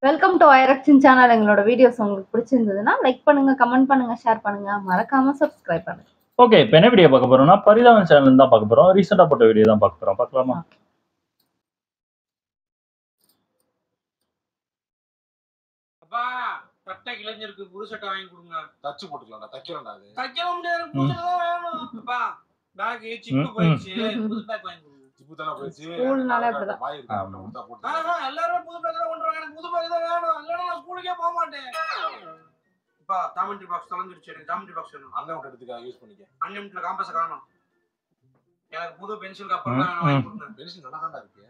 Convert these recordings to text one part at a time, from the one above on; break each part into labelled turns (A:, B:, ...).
A: Welcome to ஐரக்ஷன் channel எங்களோட videos உங்களுக்கு பிடிச்சிருந்ததுன்னா லைக் பண்ணுங்க கமெண்ட் பண்ணுங்க ஷேர் பண்ணுங்க மறக்காம சப்ஸ்கிரைப் பண்ணுங்க
B: ஓகே இப்போ என்ன வீடியோ பார்க்க போறோம்னா பரிதாபன் சேனல் தான் பார்க்க போறோம் ரீசெண்டாக போட்ட வீடியோ தான் பார்க்க போறோம் பார்க்கலாமா
C: அப்பா சட்டை இளைஞருக்கு புது சட்டை வாங்கி கொடுங்க
D: தச்சு போட்டுக்கலாம்டா தைக்கிறேன்டா அது
C: தைக்க முடியாது புது சட்டை தான் வேணும் அப்பா பேக் சிப்பு
B: ம்,
C: போயிடுச்சு புது பேக் வாங்கி கொடுங்க
D: ஜிப்பு தானே போயிடுச்சு
A: ஸ்கூல்னாலே அப்படிதான்.
D: பாய் இருக்கு
B: ஆமா.
D: கொடுத்தா போட்டு
C: ஆஹா எல்லாரும் புது பேக் தான் பண்றாங்க எனக்கு புது பேக் தான் வேணும் இல்லைன்னா நான் ஸ்கூலுக்கே போக மாட்டேன் அப்பா ஜாமெண்ட்ரி பாக்ஸ் தொலைஞ்சிருச்சு எனக்கு ஜாமெண்ட்ரி பாக்ஸ் வேணும்
D: அண்ணன் விட்டு எடுத்துக்க யூஸ் பண்ணிக்க
C: அன்லிமிட்ல காம்பஸ் காணும் எனக்கு புது பென்சில் அப்புறம் தான் வேணும் வாங்கி கொடுங்க
D: பென்சில் நல்லா தான்டா இருக்கு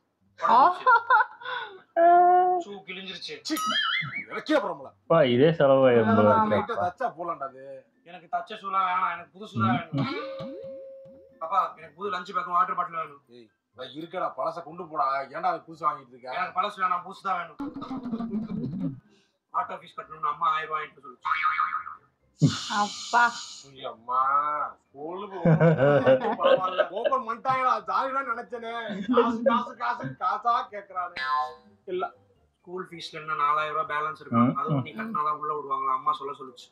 C: ஷூ கிழிஞ்சிருச்சு
D: எனக்கே அப்புறம்ல
B: அப்பா இதே செலவாயிரம் போல
A: ஆமா.
B: இருக்கு
D: லைட்டா தச்சா போலாம்டா அது
C: எனக்கு தச்ச ஷூலாம் வேணாம் எனக்கு புது ஷூலாம் வேணும் அப்பா எனக்கு புது லஞ்ச் பேக்கும் வாட்டர் பாட்டில் வேணும்
D: நான் இருக்கடா பழச கொண்டு போடா ஏன்டா அது புதுசு வாங்கிட்டு இருக்க
C: எனக்கு பழசு வேணாம் புதுசு தான் வேணும் ஆட்டோ ஃபீஸ் கட்டணும்னு அம்மா ஆயிரம் ரூபாய் வாங்கிட்டு சொல்லுச்சு
A: அப்பா
D: ஐயோ, அம்மா ஸ்கூலுக்கு பரவாயில்ல ஓபன் பண்ணிட்டாங்களா ஜாலிதான் நினைச்சேனே காசு காசு காசு காசா கேக்குறானே இல்ல
C: ஸ்கூல் ஃபீஸ்ல என்ன நாலாயிரம் ரூபாய் பேலன்ஸ் இருக்கும்
B: ம்,
C: அதுவும் நீ கட்டினாதான் உள்ள விடுவாங்களா அம்மா சொல்ல சொல்லுச்சு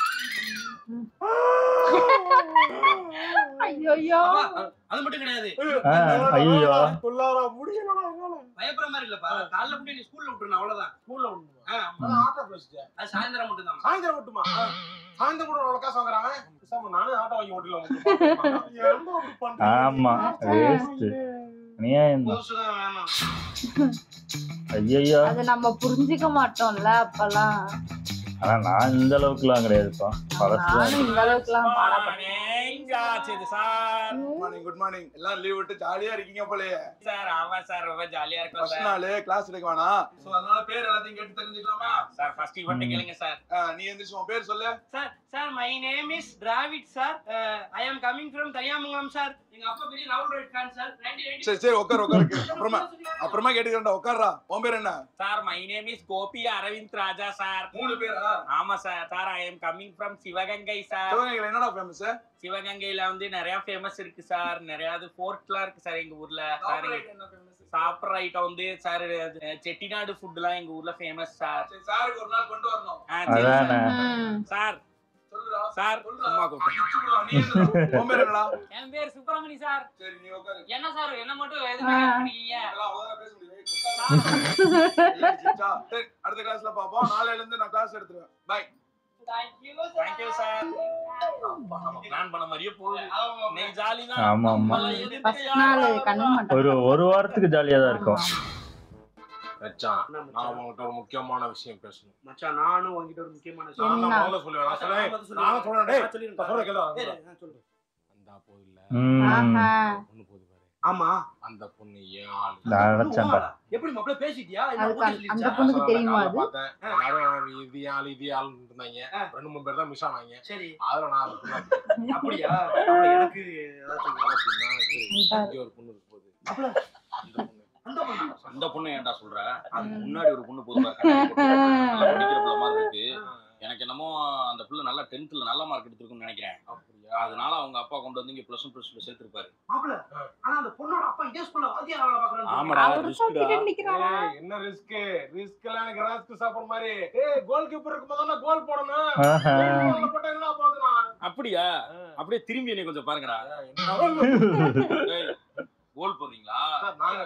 A: ஐயோ
C: அப்பா, அது மட்டும் கிடையாது
B: ஐயோ
D: சொல்லாரா முடியலடா என்னால
C: பயப்படுற மாதிரி இல்லப்பா காலைல மட்டும் நீ ஸ்கூல்ல விட்டுருணும் அவ்வளவுதான்
D: ஸ்கூல்ல ஒண்ணு
C: ஆ,
D: அதான் ஆட்டோ பேசிட்டேன்
C: அது சாயந்தரம் மட்டும் தான்
D: சாயந்தரம் மட்டுமா சாயந்தரம் கூட அவ்வளவு காசு வாங்குறாங்க பேசாம நானே ஆட்டோ வாங்கி ஓட்டல
B: ஆமா வேஸ்ட் அநியாயம் தான்
C: புதுசு தான் வேணும்
B: ஐயோ
A: அது நம்ம புரிஞ்சுக்க மாட்டோம்ல அப்பெல்லாம்
B: ஆனா நான் இந்த அளவுக்குலாம் கிடையாதுப்பா பழசு தான்
A: நானும் இந்த அளவுக்குலாம் பாடப்பட்டேன்
C: sir
D: good morning good morning எல்லாம் லீவ் விட்டு ஜாலியா இருக்கீங்க போலயே
C: சார் ஆமா சார் ரொம்ப ஜாலியா இருக்கும்
D: ஃபர்ஸ்ட்
C: சார்
D: நாள் கிளாஸ் எடுக்க வேணாம்
C: சோ அதனால பேர் எல்லாத்தையும் கேட்டு தெரிஞ்சுக்கலாமா சார் ஃபர்ஸ்ட் இவன்ட்ட கேளுங்க சார்
D: ஆ, நீ எந்திரிச்சு உன் பேர் சொல்லு
C: sir sir my name is Dravid sir I am coming from Thaniyamangalam sir எங்க அப்பா பெரிய லவ் ரைட் ஃபேன் சார்
D: சரி சரி உட்கார் உட்காரு அப்புறமா அப்புறமா கேட்டுக்கிறேன்டா உட்கார்றா உன் பேர் என்ன
E: sir my name is Gopi Aravind Raja sir
D: மூணு பேரா
E: ஆமா sir sir I am coming from Sivaganga sir
D: சிவகங்கையில என்னடா ஃபேமஸ்
E: சிவகங்கையில வந்து நிறைய ஃபேமஸ் இருக்கு சார் நிறைய ஃபோர்ட்லாம் இருக்கு சார் எங்க ஊர்ல சார் சாப்பிட்ற ஐட்டம் வந்து சார் செட்டிநாடு ஃபுட்லாம் எங்க ஊர்ல ஃபேமஸ் சார்
C: சாருக்கு ஒரு நாள் கொண்டு வரணும்
E: ஆ, சரி சார்.
B: அதானே
A: ம்.
E: சார்
C: சொல்லுடா
E: சார்
C: சொல்லுடா.
E: சும்மா கூப்பிட்டேன்.
C: பிச்சுடுடா, நீ என்னடா?
D: உன் பேர் என்னடா
E: என் பேர் சுப்பிரமணி சார்
C: சரி நீ உட்காரு
E: என்ன சார் என்ன மட்டும்
A: ஆ.
E: எதுவுமே கேட்க மாட்டீங்க
C: எல்லாம் அவ்வளவுதான் பேச முடியும்
D: சிச்சா. சரி அடுத்த கிளாஸ்ல பாப்போம் நாளையில இருந்து நான் கிளாஸ் எடுத்துருவேன் bye
E: thank you thank you sir plan பண்ண மாதிரியே போகுது இன்னைக்கு ஜாலி தான்
B: ஆமா ஆமா
A: ஃபர்ஸ்ட் நாள் கண்ணு மாட்டோம்
B: ஒரு ஒரு வாரத்துக்கு ஜாலியா தான் இருக்கும்
D: மச்சான்
C: என்ன
D: நான்
C: மச்சான்?
D: உங்ககிட்ட ஒரு முக்கியமான விஷயம் பேசணும்
C: மச்சான் நானும் உன்கிட்ட ஒரு முக்கியமான
A: என்ன?
D: நான் தான் முதல்ல சொல்லுவேன் நான் சொல்றேன் நான் சொல்றேன் டேய் நான் சொல்றேன் கேளுடா. அந்த போது இல்ல
B: ம்
A: ஆஹா.
D: பொண்ணு போது பாரு
C: ஆமா
D: அந்த பொண்ணு ஏன் ஆளு
B: நான் நினைச்சேன்ப்பா
C: எப்படி மாப்பிள்ள பேசிட்டியா
A: அதுக்கு அந்த- அந்த பொண்ணுக்கு தெரியுமா அது
D: பார்த்தேன் எல்லாரும் இது ஆளு இது ஆளுன்னு இருந்தாங்க
C: ஆ.
D: ரெண்டு மூணு பேர் தான் மிஸ் ஆனாங்க
C: சரி
D: அதுல நான் அந்த பொண்ணை
C: அப்படியா அப்ப எனக்கு ஏதாச்சும்
D: பார்த்தேன். நான் சரி, இங்க ஒரு பொண்ணு இருக்கு போகுது
C: அப்பல
D: இந்த பொண்ணு
C: அந்த பொண்ணா?
E: அந்த பொண்ணு ஏன்டா சொல்ற அதுக்கு
A: ம்.
E: முன்னாடி ஒரு பொண்ணு போதும் பாரு, கண்ணாடி போட்டு நல்லா படிக்கிற பிள்ளை மாதிரி இருக்கு எனக்கு என்னமோ அந்த பிள்ளை நல்லா டென்த்ல நல்ல மார்க் எடுத்திருக்கும்னு நினைக்கிறேன்
D: அப்படியா
E: அதனால அவங்க அப்பா கொண்டு வந்து இங்க பிளஸ் ஒன் பிளஸ் டூ சேர்த்திருப்பாரு
C: மாப்பிள்ள ஆனா அந்த பொண்ணோட அப்பா இதே ஸ்கூல்ல வாத்தியார் வேலை பாக்குறாரு
E: ஆமாடா
A: அவரு
E: ரிஸ்க்டா
A: தூக்கிட்டு நிக்கிறாரா?
D: ஏய், என்ன ரிஸ்க் ரிஸ்க் எல்லாம் எனக்கு ராஸ்க் சாப்பிடுற மாதிரி ஏய் கோல் கீப்பர் இருக்கும்போது தான் கோல் போடணும்
B: ஆஹா.
D: கோல்ல போட்டா என்ன போகுதுண்ணா
E: அப்படியா அப்படியே திரும்பி என்னை கொஞ்சம் பாருங்கடா ஏய், கோல் போடுறீங்களா
D: சார், நாங்க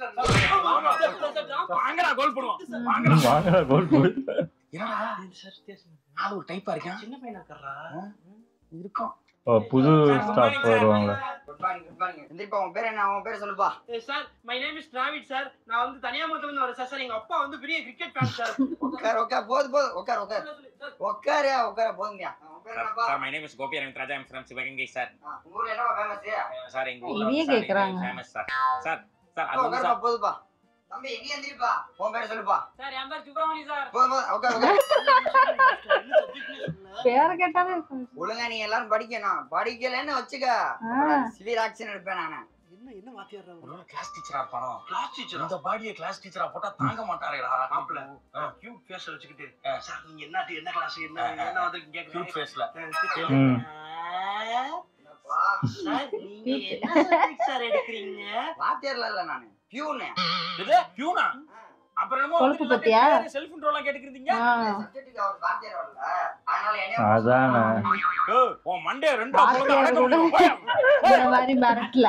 E: வாங்கடா கோல் போடுவோம்
A: ம்.
B: வாங்கடா கோல் போடு
E: என்னடா ஆள் ஒரு டைப்பா இருக்கேன்
C: சின்ன பையனா இருக்கறா
E: இருக்கும்
B: ஓ, புது ஸ்டாஃப் வருவாங்களா
F: எந்திரிப்பா உன் பேர் என்ன உன் பேர் சொல்லுப்பா
C: sir my name is Dravid sir நான் வந்து தனியாமத்துல இருந்து வரேன் சார் சார் எங்க அப்பா வந்து பெரிய கிரிக்கெட் ஃபேன் சார்
F: உட்கார் உட்கார் போது போது உட்கார் உட்கார் உட்காரு உட்கார போதுங்கயா உன் பேர் என்னப்பா
E: sir my name is Gopi Aravind Raja from Sivaganga sir
F: ஆ, உங்க ஊர்ல என்னப்பா ஃபேமஸ்
E: சார் எங்க
A: இதையே கேக்குறாங்க.
E: ஃபேமஸ் சார் சார் சார் அது வந்து
F: உட்காருப்பா
E: சார்
F: போதுப்பா தம்பி நீ எந்திரிப்பா உன் பேர் சொல்லுப்பா
E: சார் என் பேர் சுப்பிரமணி சார்
F: போதும் போதும் உட்கார் உட்கார்
A: பேர கேட்டாலே இருக்கும்.
F: ஒழுங்கா நீ எல்லாரும் படிக்கணும் படிக்கலன்னு வச்சுக்க
A: ஆ.
F: சிவியர் ஆக்ஷன் எடுப்பேன் நானு
C: என்ன என்ன வாத்தியார்
E: கிளாஸ் டீச்சரா இருப்பானோ
C: கிளாஸ் டீச்சர்
E: இந்த பாடியை கிளாஸ் டீச்சரா போட்டா தாங்க மாட்டாரேடா
C: மாப்பிள்ள கியூட் ஃபேஸ் வச்சுக்கிட்டு சார் நீங்க என்ன என்ன கிளாஸ் என்ன என்ன வந்திருக்கீங்க
E: கியூட் ஃபேஸ்ல
B: ம்.
F: என்னப்பா
C: சார் நீங்க என்ன சப்ஜெக்ட் சார் எடுக்கிறீங்க
F: வாத்தியார்ல இல்ல நானு பியூனு
E: இது பியூனா அப்புறம் என்னமோ
A: கொழுப்பு பத்தியா?
E: செல்ஃப் இன்ட்ரோலாம் கேட்டுக்கிறீங்க
A: ஆ.
F: சப்ஜெக்ட்டுக்கு அவர் வாத்தியார் வரல அதனால என்னைய
B: அதானே
E: ஏய், உன் மண்டே ரெண்டா போட்டு
A: வாத்தியார்
E: அடக்க
A: கூட
E: முடியும். போயா.
A: இந்த மாதிரி மிரட்டல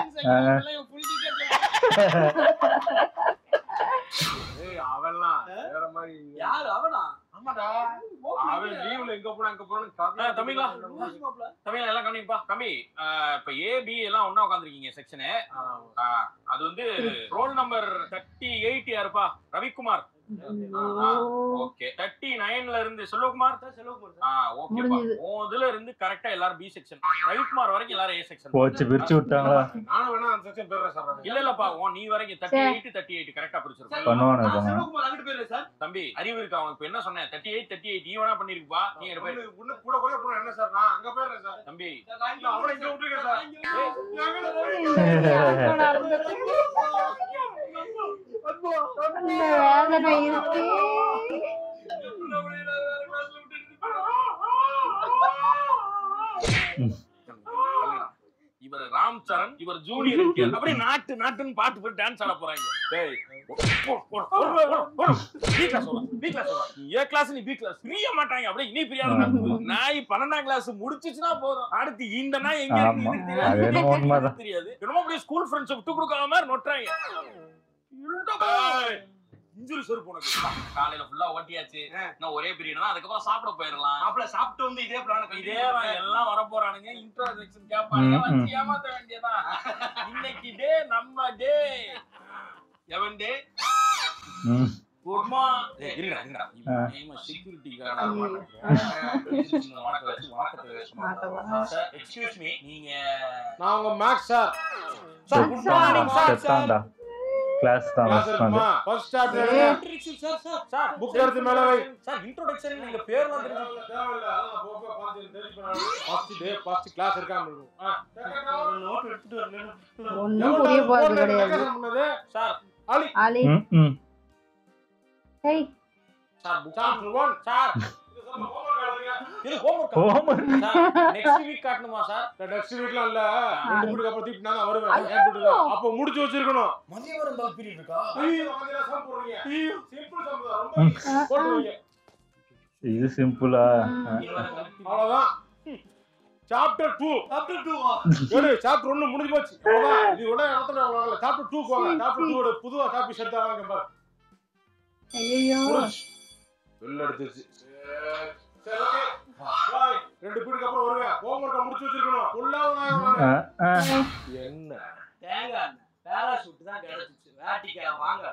D: ஏய் அவன்லாம் வேற மாதிரி
C: யாரு அவனா
D: ஆமாடா அவன் லீவ்ல எங்க போனா எங்க போனான்னு
E: ஆ,
D: கதை
E: தம்பிங்களா? தமிழ் எல்லாம் கவனிப்பா கம்மி ஆஹ், இப்ப ஏ பி எல்லாம் ஒண்ணா உட்காந்துருக்கீங்க செக்ஷனு
D: ஆ,
E: அது வந்து ரோல் நம்பர் தேர்ட்டி எயிட் யாருப்பா ரவிக்குமார் ஓகே தேர்ட்டி நைன்ல இருந்து செல்வகுமார் ஆ ஓகேப்பா
A: முடிஞ்சுது.
E: உன் இதுல இருந்து கரெக்டா எல்லாரும் பி செக்ஷன் ரவிக்குமார் வரைக்கும் எல்லாரும் ஏ செக்ஷன்
B: போச்சு பிரிச்சு விட்டாங்களா
D: நானும் வேணா அந்த செக்ஷன் பேர் சார்
E: இல்ல இல்லப்பா உன் நீ வரைக்கும் தேர்ட்டி எயிட் தேர்ட்டி எயிட் கரெக்டா பிரிச்சிருப்பா
B: பண்ணுவானு இருப்பாங்க
C: சிவகுமார் அங்கிட்டு போயிரு சார்
E: தம்பி அறிவு இருக்கு அவனுக்கு இப்ப என்ன சொன்னேன் தேர்ட்டி எயிட் தேர்ட்டி எயிட் நீ வேணா பண்ணிருப்பா நீ என்ன போய்
D: உன்ன கூட கூட போனா என்ன சார் நான் அங்க போயிடுறேன் சார்
E: தம்பி
D: இல்ல, அவனை இங்க விட்டுருக்கேன் சார்
A: இந்த வேதனை இருக்கு
E: இவர் ராம் சரண் இவர் ஜூனியர் என்டிஆர். அப்படியே நாட்டு நாட்டுன்னு பாட்டு போய் டான்ஸ் ஆட போறாங்க டேய், போ, போ, போ, போ, போ, போ. B class வா, B class வா. நீ A class, நீ B class. பிரிய மாட்டாங்க அப்படியே இனி பிரியாத நடக்குது. நாய் பன்னெண்டாம் கிளாஸ் முடிச்சிச்சுன்னா போதும் அடுத்து இந்த நாய் எங்க இருக்கு
B: ஆமா.
E: இது தெரியாது.
B: அது என்னமோ
E: இது
B: உண்மைதான்.
E: தெரியாது என்னமோ அப்படியே ஸ்கூல் ஃப்ரெண்ட்ஸ் விட்டு கொடுக்காம மாதிரி நொட்டுறாங்க ஏய், இன்ஜுரி செருப்பு உனக்கு காலையில ஃபுல்லா ஓட்டியாச்சு இன்னும் ஒரே பீரியட் தான் அதுக்கப்புறம் சாப்பிட போயிடலாம்
C: மாப்பிள்ள சாப்பிட்டு வந்து இதே பிளான்
E: இதே தான் எல்லாம் வர போறானுங்க இன்ட்ரோடக்ஷன் கேட்பானுங்க
B: ம்,
E: வச்சு ஏமாத்த வேண்டியதான் இன்னைக்கு டே நம்ம டே எவன் டே
B: ம்.
E: குட் மார்னிங் இருங்க இருங்க
B: ஆ.
E: இவன் செக்யூரிட்டி கார்டு
A: மாட்டவா.
E: எக்ஸ்கியூஸ் மீ நீங்க
D: நான் உங்க maths sir
E: sir good morning sir
B: செத்தான்டா கிளாஸ் தான்
D: கிளாஸ்
B: ஃபர்ஸ்ட் வந்து
D: இருக்குமா ஃபர்ஸ்ட் ஸ்டார்ட் எடுங்க
E: சார் சார் சார்
D: புக் எடுத்து மேல வை
E: சார் இன்ட்ரோடக்ஷன் நீங்க பேர்லாம் தெரிஞ்சு
D: தேவையில்ல அதான் போக பார்த்து தெரிஞ்சு ஃபர்ஸ்ட் டே ஃபர்ஸ்ட் கிளாஸ் இருக்காம இருக்கும்
C: நோட் எடுத்துட்டு வரணும்
A: ஒண்ணும் புரிய போறது கிடையாது
D: சொன்னது
E: சார்
A: ஆலி
B: ம் ம்
A: hey
E: sir book
D: chapter 1
E: sir இது homework
B: homework
E: sir next week காட்டணுமா சார்
D: நெக்ஸ்ட் வீக்ல இல்ல ரெண்டு வீட்டுக்கு அப்புறம் தீட்டு நான் வருவேன் ஏன் வீட்டுக்கு தான். அப்போ முடிச்சு வச்சிருக்கணும்
E: மதியம் வரை இருந்தாலும் பீரியட் இருக்கா
D: ஐயோ மதியம் சம் போடுறீங்க சிம்பிள் சம் தான் ரொம்ப easy. போட்டுருவீங்க
B: இது சிம்பிளா
D: அவ்வளவுதான் சாப்டர் 2 சாப்டர் 2 எடு சாப்டர் 1 முடிஞ்சு போச்சு அவ்வளவுதான் இது விட நடத்தணும் அவ்வளவு சாப்டர் 2 போங்க சாப்டர் 2 ஓட புது காப்பி எடுத்தாங்க பாரு
A: ஐயோ
D: வெள்ள எடுத்துச்சு சரி ஓகே பாய் ரெண்டு பீடுக்கு அப்புறம் வருவேன் ஹோம்வொர்க்க முடிச்சு வச்சிருக்கணும் ஃபுல்லா என்ன
C: தேங்காய் பேராசூட் தான் கிடைச்சிச்சு வேட்டிக்கா வாங்க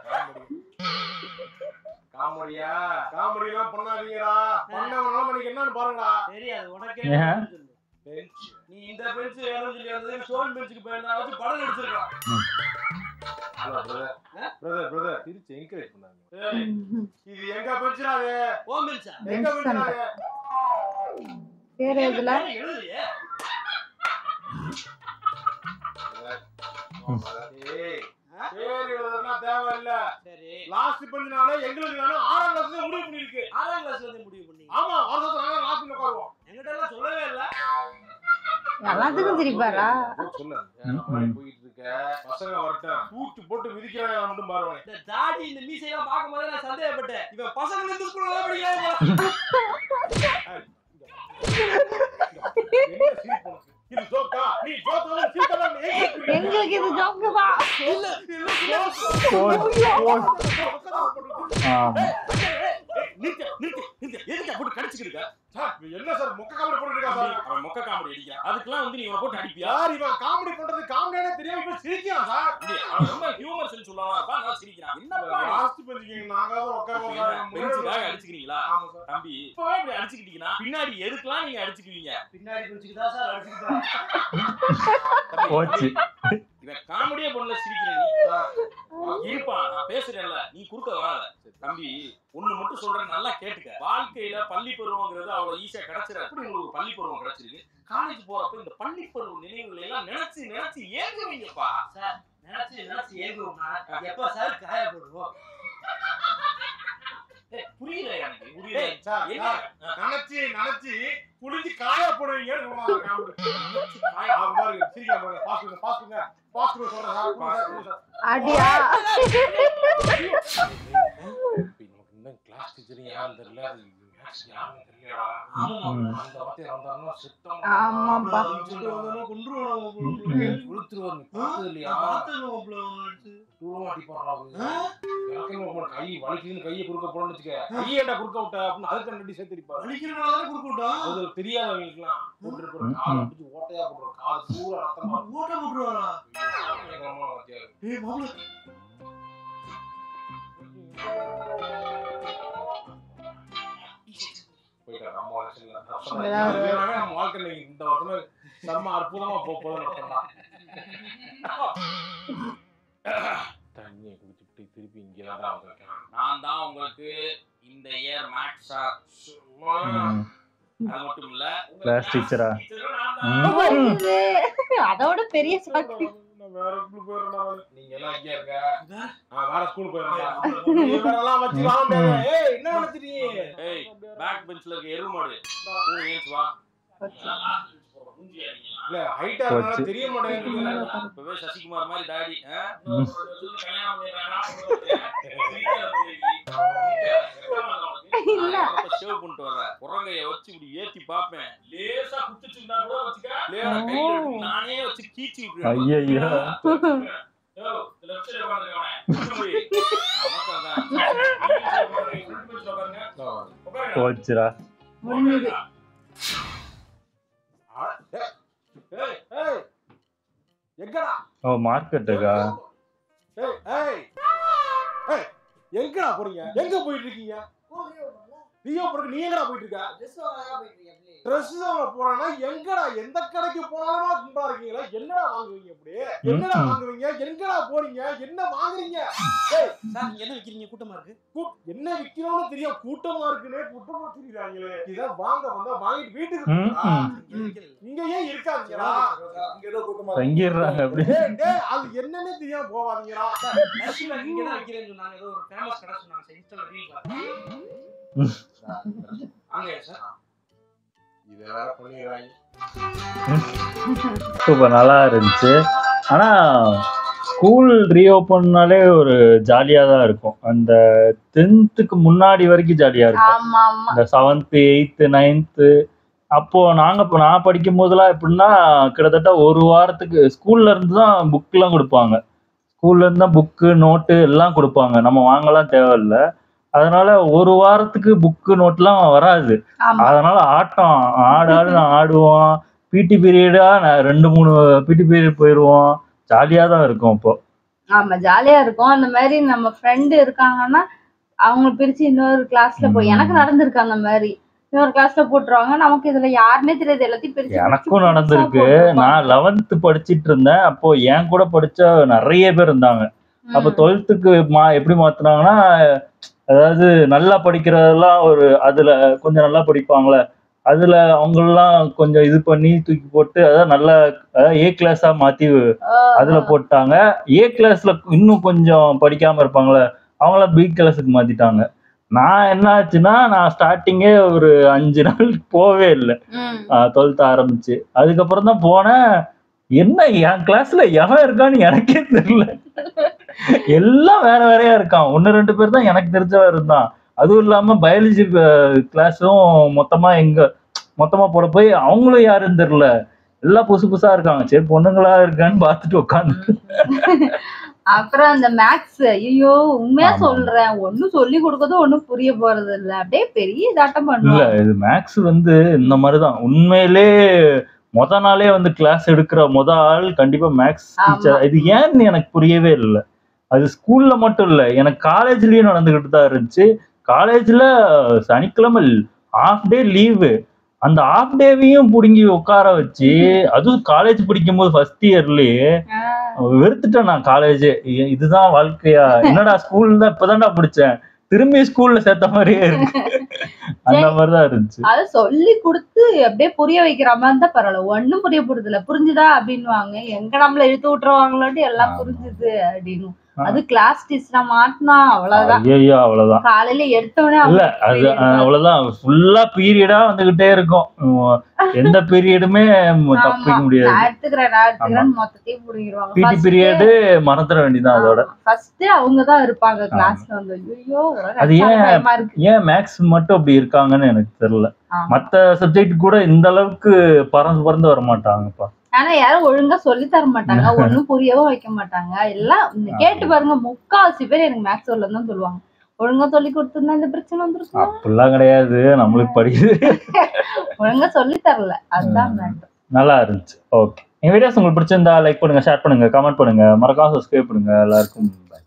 D: காமெடியா காமெடி எல்லாம் பண்ணாதீங்கடா பண்ணவனால மணிக்கு என்னன்னு பாருங்கடா
C: தெரியாது உனக்கே
B: ஏன்?
C: தெரியாது சொல்லு. நீ இந்த பெஞ்ச் வேணும்னு சொல்லி வந்தது ஸ்டோன் பெஞ்சுக்கு போயிருந்தா வச்சு படம் எடுத்திருக்கான்
D: பிரதர் பிரதர் திருச்சி என்கரேஜ் பண்ணாங்க இது எங்க பெஞ்சுடா அது
C: ஓ பெஞ்சா
D: எங்க
A: Bench
D: பெஞ்சுடா
A: தானே.
D: அது
A: பேர் எதுல
C: எழுதுறியே
D: ஏய் பேர் எழுதுறதுலாம் தேவையில்ல
C: சரி
D: லாஸ்ட் பெஞ்சுனால எங்களுக்கு வேணும் ஆறாம் கிளாஸ்ல முடிவு பண்ணிருக்கு
C: ஆறாம் கிளாஸ்ல இருந்து முடிவு பண்ணி
D: ஆமா வருஷத்துல நாங்க லாஸ்ட் பெஞ்சில் உட்காருவோம்
C: என்கிட்ட எல்லாம் சொல்லவே இல்ல
A: எல்லாத்துக்கும் சிரிப்பாரா
D: சொல்லு
B: ம்,
D: மாதிரி
B: ம்.
D: போயிட்டு இருக்க பசங்க வரட்டும் கூட்டு போட்டு மிதிக்கிறாங்க மட்டும் பாருவேன்
C: இந்த தாடி இந்த மீசையெல்லாம் பார்க்கும்போது நான் சந்தேகப்பட்டேன் இவன் பசங்க இந்த ஸ்கூல்ல தான் படிக்கிறாங்க
D: என்ன சிரிப்பு உனக்கு? இது ஜோக்கா நீ ஜோக்கா சீக்கிரம்
A: எங்களுக்கு இது ஜோக்கு தான்
B: போன் போன் ஆமா
E: நிறுத்து நிறுத்து நிறுத்து எதுக்கு போட்டு கடிச்சுக்கிட்டு
D: என்ன சார் மொக்க காமெடி போட்டுட்டு இருக்கா சார்
E: அவன் மொக்க காமெடி அடிக்கிறான் அதுக்கெல்லாம் வந்து நீ இவனை போட்டு அடிப்பியா
D: யார் இவன் காமெடி பண்றது காமெடியானே தெரியாம இப்ப சிரிக்கிறான் சார்
E: இல்லையே, அவன் ரொம்ப ஹியூமர் சென்ஸ் உள்ளவன் நான் சிரிக்கிறான் என்னப்பா
D: லாஸ்ட் பெஞ்சுக்கு நாங்க தான் உட்காருவோம் சார்
E: பெஞ்சுக்காக அடிச்சுக்கிறீங்களா
D: ஆமா சார்
E: தம்பி இப்பவே இப்படி அடிச்சுக்கிட்டீங்கன்னா பின்னாடி எதுக்கெல்லாம் நீங்க அடிச்சுக்குவீங்க
C: பின்னாடி பெஞ்சுக்கு தான் சார் அடிச்சுக்கிட்டான்
E: தம்பி,
B: போச்சு
E: இவன் காமெடியே பண்ணல சிரிக்கிற நீ இருப்பா நான் பேசுறேன்ல நீ குறுக்க வராத தம்பி ஒண்ணு மட்டும் சொல்றேன் நல்லா கேட்டுக்க வாழ்க்கையில பள்ளி பருவங்கிறது அவ்வளவு ஈஸியா கிடைச்சிட எப்படி உங்களுக்கு ஒரு பள்ளி பருவம் கிடைச்சிருக்கு காலேஜ் போறப்ப இந்த பள்ளி பருவ நினைவுகளை எல்லாம் நினைச்சு நினைச்சு ஏங்குவீங்கப்பா
C: சார் நினைச்சு நினைச்சு ஏங்குவோம்னா எப்ப சார் காய போடுவோம்
E: ஏய், புரியல எனக்கு புரியல
D: ஏய், சார்,
E: என்ன?
D: சார், நினைச்சு நினைச்சு புளிஞ்சு காய போடுவீங்கன்னு சொல்லுவாங்க காமெடி ஆ, பாருங்க சிரிக்காம பாருங்க பாஸ் பண்ணுங்க பாஸ் பண்ணுங்க பாஸ் பண்ணுங்க சொல்றேன் சார் கொடுங்க சார், கொடுங்க சார்
A: அடியா
D: தெரியும் யாரும் தெரியல அது மேக்ஸ் யாருன்னு தெரியலடா
B: ம்.
D: அந்த வார்த்தை வந்தாருன்னா சுத்தம்
A: ஆமாப்பா.
D: உளுத்துருவாரு பார்த்தது இல்லையா தூரம் அடிப்பாடுறாரு எனக்கே ரொம்ப கை வலிக்குதுன்னு கையை குறுக்க போடணும்னு வச்சுக்க கையேண்டா குறுக்க விட்ட அப்படின்னு அதுக்கு நடி சேர்த்து அடிப்பாரு அது தெரியாதவங்களுக்குலாம் போட்டுருக்கிற
B: ம்,
D: காலை
B: ம்.
D: பிடிச்சி ஓட்டையா போட்டுரு கால் பூரா ரத்தமா பயங்கரமான வாத்தியாரு. போயிட்டாரு, நம்ம வாழ்க்கையில.
A: ஏதாவது-
D: இதனால நம்ம வாழ்க்கையில இந்த வருஷமே செம்ம அற்புதமா போக போகுதுன்னு அர்த்தம்தான். தண்ணியை குடிச்சிட்டு திருப்பி இங்கே தான் வந்திருக்கேன்
E: நான் தான் உங்களுக்கு இந்த இயர் மேக்ஸ் சார்
B: ம்.
E: அது மட்டும் இல்ல உங்க
B: Class
E: class
B: teacher ஆ?
E: teacher நான் தான்.
B: ம்.
A: அதோட பெரிய சாக்கு
D: நான் வேற ஸ்கூல் போயிடுறேன் நானு. நீங்க எல்லாம் இங்கே இருங்க நான் வேற ஸ்கூல் போயிடுறேன் இவரெல்லாம் வச்சு வாங்க ஏய் என்ன நினைச்சிட்டீங்க
E: ஏய் பேக் பெஞ்ச்ல இருக்க எருவு மாடு மூணு ஏஞ்ச் வா மூஞ்சி அடிக்கலாம்.
D: இல்ல ஹைட்டா இருக்கனால
B: போச்சு.
D: தெரிய மாட்டேங்குது
E: இப்பவே சசிகுமார் மாதிரி டாடி ஆ?
B: ம்.
E: கல்யாணம் பண்ணிடுறானா?
A: இல்ல.
E: ஷேவ் பண்ணிட்டு வர்ற குரங்கைய வச்சு இப்படி ஏத்தி பாப்பேன் லேசா குத்துச்சுன்னா கூட வச்சுக்க லேசா கையில எடுத்து நானே வச்சு கீச்சி விட்டுருவேன்
B: ஐயையோ.
E: யோ, இந்த left side உட்கார்ந்துருக்கவனே, கூட்டு போய். நமக்கு அதான். front bench ல உட்காருங்க. உட்காருங்க.
B: போச்சுடா
A: முடிஞ்சது
D: ஏய் ஏய் எங்கடா
B: ஓ மார்க்கெட்டுக்கா
D: ஏய் ஏய் ஏய் எங்கடா போறீங்க எங்க போயிட்டு இருக்கீங்க நீயோ போறீங்க நீ எங்கடா போயிட்டு இருக்க ட்ரெஸ் வாங்க போறேன்னா எங்கடா எந்த கடைக்கு போனாலும் கும்பலா இருக்கீங்களா என்னடா வாங்குவீங்க அப்படி என்னடா
B: ம்.
D: வாங்குவீங்க எங்கடா போறீங்க என்ன வாங்குறீங்க ஏய்
C: சார் என்ன வைக்கிறீங்க கூட்டமா இருக்கு
D: கூ- என்ன விக்கிறோம்னு தெரியும் கூட்டமா இருக்குன்னே கூட்டமா தெரியுறாங்களே இத வாங்க வந்தா வாங்கிட்டு வீட்டுக்கு
B: ம்,
D: போடா.
B: ம்.
D: இங்க ஏன் இருக்காதீங்களா
B: தங்கிடுறாங்க அப்படி
D: டேய் டேய் அது என்னன்னே தெரியாம போவாதீங்களா
C: நர்சிங்ல நீங்க தான் வைக்கிறேன்னு சொன்னாங்க ஏதோ ஒரு ஃபேமஸ் கடை சொன்னாங்க சார் இன்ஸ்டால ரீல் பார்த்தேன் அங்க சார்
D: இத வேற பண்ணிடுறாங்க
B: சூப்பர் நல்லா இருந்துச்சு ஆனா ஸ்கூல் ரீஓப்பன்னாலே ஒரு ஜாலியா தான் இருக்கும் அந்த டென்த்துக்கு முன்னாடி வரைக்கும் ஜாலியா இருக்கும்
A: ஆமா ஆமா
B: இந்த செவன்த்து எயித்து நைன்த்து அப்போ நாங்க இப்போ நான் படிக்கும் போதெல்லாம் எப்படின்னா கிட்டத்தட்ட ஒரு வாரத்துக்கு ஸ்கூல்ல இருந்து தான் புக்லாம் கொடுப்பாங்க ஸ்கூல்ல இருந்து தான் புக்கு நோட்டு எல்லாம் கொடுப்பாங்க நம்ம வாங்கலாம் தேவையில்ல அதனால ஒரு வாரத்துக்கு புக்கு நோட்லாம் வராது
A: ஆமா
B: அதனால ஆட்டம் ஆடு ஆடு ஆடுவோம் பிடி பீரியடா ரெண்டு மூணு பிடி பீரியட் போயிடுவோம் ஜாலியா தான் இருக்கும் இப்போ
A: ஆமா ஜாலியா இருக்கும் அந்த மாதிரி நம்ம ஃப்ரெண்டு இருக்காங்கன்னா அவங்க பிரிச்சு இன்னொரு கிளாஸ்ல போய்
B: ம்.
A: எனக்கு நடந்திருக்கு அந்த மாதிரி இன்னொரு கிளாஸ்ல போட்டுருவாங்க நமக்கு இதுல யாருன்னே தெரியாது எல்லாத்தையும் பிரிச்சு
B: எனக்கும்
A: பிரிச்சு
B: நடந்திருக்கு
A: புதுசா போட்டிருப்பாங்க.
B: நான் லெவன்த்து படிச்சிட்டு இருந்தேன் அப்போ என் கூட படிச்ச நிறைய பேர் இருந்தாங்க அப்ப
A: ம்.
B: டுவெல்த்துக்கு மா எப்படி மாத்துனாங்கன்னா அதாவது நல்லா படிக்கிறதெல்லாம் ஒரு அதுல கொஞ்சம் நல்லா படிப்பாங்களே அதுல அவங்களெல்லாம் கொஞ்சம் இது பண்ணி தூக்கி போட்டு அதாவது நல்ல அதாவது ஏ கிளாஸா மாத்தி அதுல போட்டாங்க ஏ கிளாஸ்ல இன்னும் கொஞ்சம் படிக்காம இருப்பாங்களே அவங்கள பி கிளாஸுக்கு மாத்திட்டாங்க நான் என்ன ஆச்சுன்னா நான் ஸ்டார்டிங்கே ஒரு அஞ்சு நாள் போவே இல்லை
A: ம்.
B: டுவெல்த் ஆரம்பிச்சு அதுக்கப்புறம் தான் போனேன் என்ன என் கிளாஸ்ல எவன் இருக்கான்னு எனக்கே தெரியல எல்லாம் வேற வேறையா இருக்கான் ஒன்னு ரெண்டு பேர் தான் எனக்கு தெரிஞ்சவன் இருந்தான் அதுவும் இல்லாம பயாலஜி கிளாஸும் மொத்தமா எங்க மொத்தமா போட போய் அவங்களும் யாருன்னு தெரியல எல்லாம் புதுசு புதுசா இருக்காங்க சரி பொண்ணுங்களா இருக்கான்னு பார்த்துட்டு உட்காந்து
A: அப்புறம் அந்த மேக்ஸ் ஐயோ உண்மையா
B: ஆமா.
A: சொல்றேன் ஒண்ணும் சொல்லி கொடுக்கறதும் ஒண்ணும் புரிய போறது இல்ல அப்படியே பெரிய இதாட்டம்
B: இல்ல
A: பண்ணுவாங்க
B: இது மேக்ஸ் வந்து இந்த மாதிரிதான் உண்மையிலே முத நாளே வந்து கிளாஸ் எடுக்கிற முத ஆள் கண்டிப்பா மேக்ஸ்
A: ஆமா.
B: டீச்சர் இது ஏன்னு எனக்கு புரியவே இல்லை அது ஸ்கூல்ல மட்டும் இல்ல எனக்கு காலேஜ்லயும் நடந்துகிட்டு தான் இருந்துச்சு காலேஜ்ல சனிக்கிழமை ஹாஃப் டே லீவு அந்த ஹாஃப் டேவையும் புடுங்கி உட்கார வச்சு அதுவும் காலேஜ் படிக்கும்போது ஃபர்ஸ்ட் இயர்லயே வெறுத்துட்டேன் நான் காலேஜ் இதுதான் வாழ்க்கையா என்னடா ஸ்கூல் தான் இப்பதான்டா பிடிச்சேன் திரும்பி ஸ்கூல்ல சேர்த்த மாதிரியே இருக்கு அந்த மாதிரிதான் இருந்துச்சு
A: அத சொல்லி கொடுத்து அப்படியே புரிய வைக்கிற மாதிரி இருந்தா பரவாயில்ல ஒண்ணும் புரிய போறது இல்ல புரிஞ்சுதா அப்படின்னுவாங்க எங்க நம்மள இழுத்து விட்டுருவாங்களோட்டு எல்லாம்
B: ஆமா.
A: புரிஞ்சுது அப்படின்னு அது கிளாஸ் டீச்சரா மாட்டினா அவ்வளவுதான்
B: ஐயோ அவ்வளவுதான்
A: காலையில எடுத்தோடனே
B: இல்ல அது அஹ், அவ்வளவுதான் ஃபுல்லா பீரியடா வந்துகிட்டே இருக்கும் உம், எந்த பீரியடுமே தப்பிக்க முடியாது
A: நான் எடுத்துக்கிறேன் நான் எடுத்துக்கிறேன் மொத்தத்தையும் புடிங்கிடுவாங்க
B: பிடி பீரியடு மறந்துட வேண்டியதான் அதோட
A: ஃபர்ஸ்ட் அவங்க தான் இருப்பாங்க கிளாஸ்ல வந்து ஐயோ
B: அது ஏன்
A: பயமா இருக்கு
B: ஏன் மேக்ஸ் மட்டும் அப்படி இருக்காங்கன்னு எனக்கு தெரியல
A: ஆமா.
B: மத்த சப்ஜெக்ட் கூட இந்த அளவுக்கு பறந்து பறந்து வர மாட்டாங்கப்பா
A: ஆனா யாரும் ஒழுங்கா சொல்லி தர மாட்டாங்க ஒண்ணும் புரியவும் வைக்க மாட்டாங்க எல்லாம் இந்த கேட்டு பாருங்க முக்காவாசி பேர் எனக்கு மேக்ஸ் வரலன்னு தான் சொல்லுவாங்க ஒழுங்கா சொல்லி கொடுத்திருந்தா இந்த பிரச்சனை வந்துருக்கும்
B: அப்படிலாம் கிடையாது நம்மளுக்கு படிக்குது
A: ஒழுங்கா சொல்லி தரல அதுதான் மேட்டர்
B: நல்லா இருந்துச்சு ஓகே என் வீடியோஸ் உங்களுக்கு பிடிச்சிருந்தா லைக் பண்ணுங்க ஷேர் பண்ணுங்க கமெண்ட் பண்ணுங்க மறக்காம சப்ஸ்கிரைப் பண்ணுங்க எல்லாருக்கும் bye.